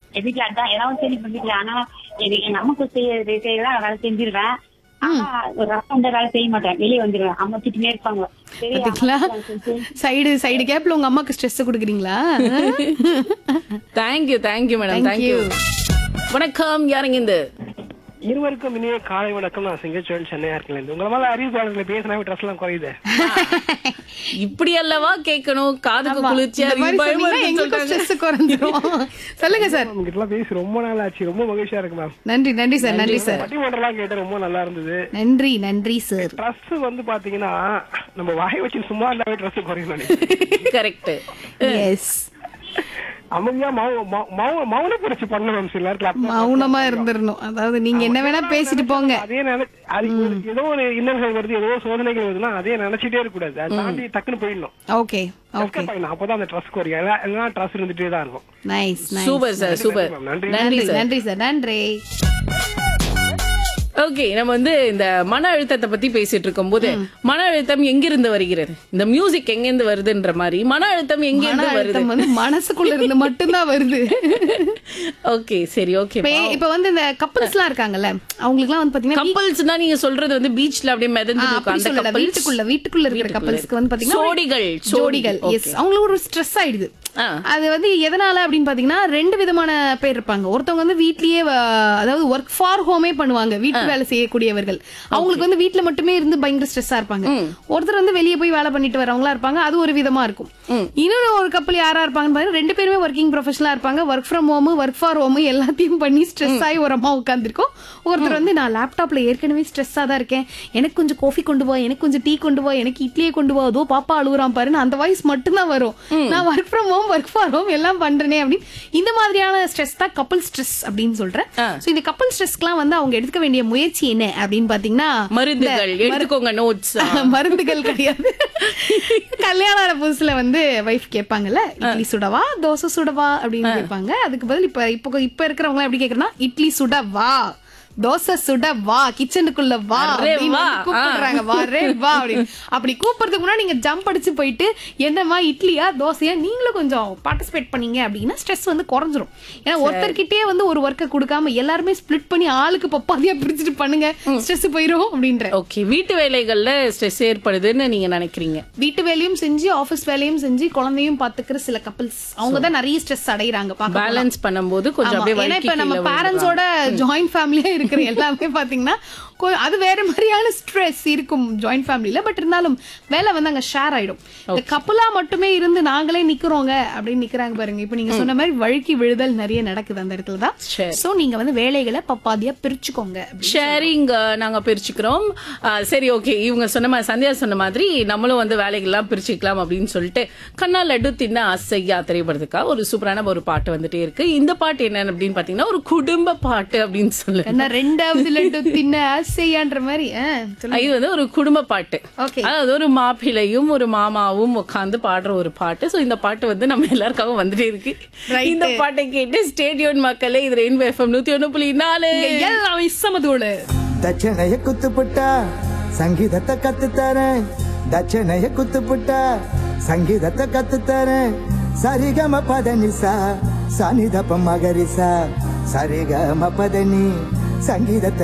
என் வீட்டுல அதான் ஏதாவது சரி இப்ப வீட்டுல ஆனா எனக்கு எங்க அம்மாக்கு செய்ய செய்யலாம் வேலை செஞ்சிருவேன் ஆனா ஒரு ரசம் அந்த வேலை செய்ய மாட்டேன் வெளியே வந்துருவேன் அம்மா திட்டினே இருப்பாங்க சரி பாத்தீங்களா அம்மா செஞ்சு சைடு சைடு கேப்ல உங்க அம்மாக்கு ஸ்ட்ரெஸ் கொடுக்குறீங்களா thank you thank you madam Thank thank you you. வணக்கம் யாருங்க இந்த இருவருக்கும் இனிய காலை வணக்கம் நான் சிங்கச்சோழன் சென்னையா இருக்கேன் உங்களை மேல அறிவிப்பாளர்களை பேசினா ட்ரெஸ் எல்லாம் குறையுது இப்படி அல்லவா கேட்கணும் காதுக்கு ஆமா. குளிர்ச்சியா இந்த மாதிரி இருக்கு, பயமா சொன்னீங்கன்னா இருக்குன்னு எங்களுக்கும் சொல்றாங்க. stress குறைஞ்சிரும். சொல்லுங்க சார் உங்ககிட்ட எல்லாம் பேசி ரொம்ப நாள் ஆச்சு ரொம்ப மகிழ்ச்சியா இருக்கு மேம் நன்றி நன்றி சார் நன்றி சார் பட்டிமன்றம்லாம் கேட்டு ரொம்ப நல்லா இருந்தது நன்றி நன்றி சார் ட்ரெஸ் வந்து பாத்தீங்கன்னா நம்ம வாய் வச்சு சும்மா இருந்தாவே ட்ரெஸ் குறையும் நினைக்கிறேன் கரெக்ட் எஸ் அமைதியா மௌ- மௌ- மௌ- மௌன புரட்சி பண்ணணும் மேம் சில நேரத்துல அப்ப- மௌனமா இருந்துடணும் அதாவது நீங்க என்ன வேணா பேசிட்டு போங்க அதே நினை அது ஏதோ ஒரு இன்னல்கள் வருது ஏதோ சோதனைகள் வருதுன்னா அதே நினைச்சிட்டே இருக்க கூடாது அதை தாண்டி டக்குன்னு போயிடணும் ஓகே ஓகே Escape ஆயிடணும். அப்பதான் அந்த ட்ரெஸ் குறையும் இல்ல- இல்லைன்னா ட்ரெஸ் இருந்துட்டே தான் இருக்கும் nice nice super sir super நன்றி, நன்றி நன்றி சார் நன்றி சார் நன்றி ஓகே நம்ம வந்து இந்த மன அழுத்தத்தை பத்தி பேசிட்டு இருக்கும்போது மன அழுத்தம் எங்கிருந்து வருகிறது இந்த மியூசிக் எங்கிருந்து வருதுன்ற மாதிரி மன அழுத்தம் மன எங்கிருந்து வருது அழுத்தம் வந்து மனசுக்குள்ள இருந்து மட்டும்தான் வருது ஓகே சரி ஓகே இப்ப இப்ப வந்து இந்த கப்பல்ஸ் எல்லாம் இருக்காங்கல்ல அவங்களுக்கு எல்லாம் வந்து பாத்தீங்கன்னா கப்பல்ஸ்னா நீங்க சொல்றது வந்து பீச்ல அப்படியே மிதந்து ஆ, இருக்கும் அப்படி அந்த சொல்லல couples. வீட்டுக்குள்ள வீட்டுக்குள்ள இருக்கிற வீட்டுக்குள்ள கப்பல்ஸ்க்கு வந்து பாத்தீங்கன்னா ஜோடிகள், ஜோடிகள் ஜோடி, எஸ் அவங்களுக்கு ஒரு ஸ்ட்ரெஸ் ஆயிடுது ஆ. அது வந்து எதனால அப்படின்னு பாத்தீங்கன்னா ரெண்டு விதமான பேர் இருப்பாங்க ஒருத்தவங்க வந்து வீட்லயே வ- அதாவது ஒர்க் ஃபார் ஹோமே பண்ணுவாங்க வீட்டு வேலை செய்யக்கூடியவர்கள் அவங்களுக்கு வந்து வீட்ல மட்டுமே இருந்து பயங்கர ஸ்ட்ரெஸ்ஸா இருப்பாங்க ஒருத்தர் வந்து வெளியே போய் வேலை பண்ணிட்டு வரவங்களா இருப்பாங்க அது ஒரு விதமா இருக்கும் இன்னொரு ஒரு கப்பல் யாரா இருப்பாங்கன்னு பாருங்க ரெண்டு பேருமே ஒர்க்கிங் ப்ரொஃபஷனலா இருப்பாங்க work from home work for home எல்லாத்தையும் பண்ணி ஸ்ட்ரெஸ் ஆகி ஒரு அம்மா உட்காந்துருக்கோம் ஒருத்தர் வந்து நான் லேப்டாப்ல ஏற்கனவே ஸ்ட்ரெஸ்ஸா தான் இருக்கேன் எனக்கு கொஞ்சம் காஃபி கொண்டு வா எனக்கு கொஞ்சம் டீ கொண்டு வா எனக்கு இட்லியே கொண்டு வா அதோ பாப்பா அழுகுறான் பாருன்னு அந்த வாய்ஸ் மட்டும்தான் வரும் நான் work from home work for home எல்லாம் பண்றேனே அப்படின்னு இந்த மாதிரியான ஸ்ட்ரெஸ் தான் கப்பல் ஸ்ட்ரெஸ் அப்படின்னு சொல்றேன் சோ இந்த கப்பல் ஸ்ட்ரெஸ்க்குலாம் வந்து அவங்க எடுத்துக்க வேண்டிய முயற்சி என்ன அப்படின்னு பாத்தீங்கன்னா மருந்துகள் எடுத்துக்கோங்க நோட்ஸ் மருந்துகள் கிடையாது கல்யாணம் ஆன புதுசுல வந்து வைஃப் கேட்பாங்கல்ல இட்லி சுடவா தோசை சுடவா அப்படின்னு கேட்பாங்க அதுக்கு பதில் இப்ப இப்ப இப்ப இருக்கிறவங்க எப்படி கேக்குறேன்னா இட்லி சுடவா தோசை சுட வா கிச்சனுக்குள்ள வா அரே அப்படின்னு வா. வந்து கூப்பிடுறாங்க வா ரே வா அப்படின்னு அப்படி கூப்பிடுறதுக்கு முன்னாடி நீங்க ஜம்ப் அடிச்சு போயிட்டு என்னம்மா இட்லியா தோசையா நீங்களும் கொஞ்சம் பார்ட்டிசிபேட் பண்ணீங்க அப்படின்னா ஸ்ட்ரெஸ் வந்து குறைஞ்சிரும் ஏன்னா ஒருத்தர்கிட்டயே வந்து ஒரு ஒர்க்கை கொடுக்காம எல்லாருமே ஸ்ப்ளிட் பண்ணி ஆளுக்கு பப்பாதியா பிரிச்சுட்டு பண்ணுங்க ஸ்ட்ரெஸ் போயிரும் அப்படின்ற ஓகே வீட்டு வேலைகள்ல ஸ்ட்ரெஸ் ஏற்படுதுன்னு நீங்க நினைக்கிறீங்க வீட்டு வேலையும் செஞ்சு ஆபீஸ் வேலையும் செஞ்சு குழந்தையும் பாத்துக்கிற சில கப்பல்ஸ் அவங்க தான் நிறைய ஸ்ட்ரெஸ் அடையறாங்க பாக்க போனா. பேலன்ஸ் பண்ணும்போது கொஞ்சம் ஆமா. அப்படியே ஏன்னா இப்ப வழுக்கி நம்ம கீழே பேரண்ட்ஸோட ஜாயிண்ட் ஃபேமிலியா இருக்கிற எல்லாமே பாத்தீங்கன்னா கொ- அது வேற மாதிரியான ஸ்ட்ரெஸ் இருக்கும் ஜாயிண்ட் ஃபேமிலில பட் இருந்தாலும் வேலை வந்து அங்க ஷேர் ஆயிடும் இந்த கப்பலா மட்டுமே இருந்து நாங்களே நிக்கிறோங்க அப்படின்னு நிக்கிறாங்க பாருங்க இப்ப நீங்க சொன்ன மாதிரி வழுக்கி விழுதல் நிறைய நடக்குது அந்த இடத்துல தான் சரி. சோ நீங்க வந்து வேலைகளை பப்பாதியா பிரிச்சுக்கோங்க அப்படி. ஷேரிங் நாங்க பிரிச்சுக்கிறோம் ஆ, சரி ஓகே இவங்க சொன்ன மாதிரி சந்தியா சொன்ன மாதிரி நம்மளும் வந்து வேலைகள்லாம் பிரிச்சுக்கலாம் அப்படின்னு சொல்லிட்டு கண்ணா லட்டு தின்ன ஆசையா திரைப்படத்துக்கா ஒரு சூப்பரான ஒரு பாட்டு வந்துட்டே இருக்கு இந்த பாட்டு என்ன அப்படின்னு பாத்தீங்கன்னா ஒரு குடும்ப பாட்டு அப்படின்னு சொல்லு என்ன ரெண்டாவது லட்டு தின்ன ஆசையான்ற மாதிரி ஆ, சொல்லுங்க. இது வந்து ஒரு குடும்ப பாட்டு Okay. அதாவது ஒரு மாப்பிள்ளையும் ஒரு மாமாவும் உட்காந்து பாடுற ஒரு பாட்டு சோ இந்த பாட்டு வந்து நம்ம எல்லாருக்காகவும் வந்துட்டே இருக்கு Right. இந்த பாட்டை கேட்டு ஸ்டேடியோன் மக்களே இது ரெயின்போ எஃப்எம் நூத்தி ஒண்ணு புள்ளி நாலு இங்க எல்லாமே சமதோடு ದಕ್ಷಿಣಯ ಕುತ್ತುಪುಟ್ಟ ಸಂಗೀತத்தை ಕತ್ತುತ್ತಾರೆ ದಕ್ಷಿಣಯ ಕುತ್ತುಪುಟ್ಟ ಸಂಗೀತத்தை ಕತ್ತುತ್ತಾರೆ ಸರಿಗಮ ಪದನಿಸ ಸನಿದಪ ಮಗರಿಸ ಸರಿಗಮ ಪದನಿ ಸಂಗೀತத்தை